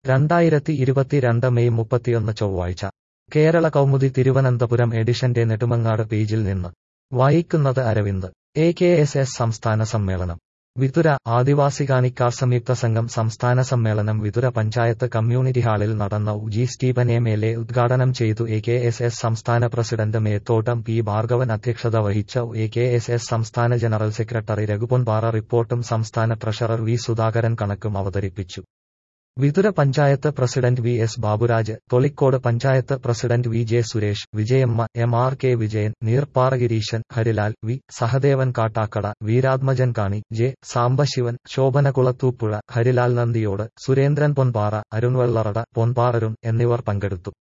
രണ്ടായിരത്തി ഇരുപത്തിരണ്ട് മെയ് മുപ്പത്തിയൊന്ന് ചൊവ്വാഴ്ച കേരള കൗമുദി തിരുവനന്തപുരം എഡിഷന്റെ നെടുമങ്ങാട് പേജിൽ നിന്ന് വായിക്കുന്നത് Aravind A K S S സംസ്ഥാന സമ്മേളനം വിതുര ആദിവാസികാണിക്കാർ സംയുക്ത സംഘം സംസ്ഥാന സമ്മേളനം വിതുര പഞ്ചായത്ത് കമ്മ്യൂണിറ്റി ഹാളിൽ നടന്ന ഉജി സ്റ്റീഫൻ എം എൽ എ ഉദ്ഘാടനം ചെയ്തു എ കെ എസ് എസ് സംസ്ഥാന പ്രസിഡന്റ് മേത്തോട്ടം പി ഭാർഗവൻ അധ്യക്ഷത വഹിച്ച എ കെ എസ് എസ് സംസ്ഥാന ജനറൽ സെക്രട്ടറി രഘുപൊൻപാറ റിപ്പോർട്ടും സംസ്ഥാന ട്രഷറർ വി സുധാകരൻ കണക്കും അവതരിപ്പിച്ചു Vithura panchayat president V S Baburaj Tholicode panchayat president V J Suresh Vijayamma M R K Vijayan Neerppara Gireeshan Harilal V Sahadevan Kattakada Veerathmajan Kani J Sambasivan Shobhana Kulathupuzha Harilal Nandiyode Surendran Ponpara Arun Vellarada പൊൻപാറരുൺ എന്നിവർ പങ്കെടുത്തു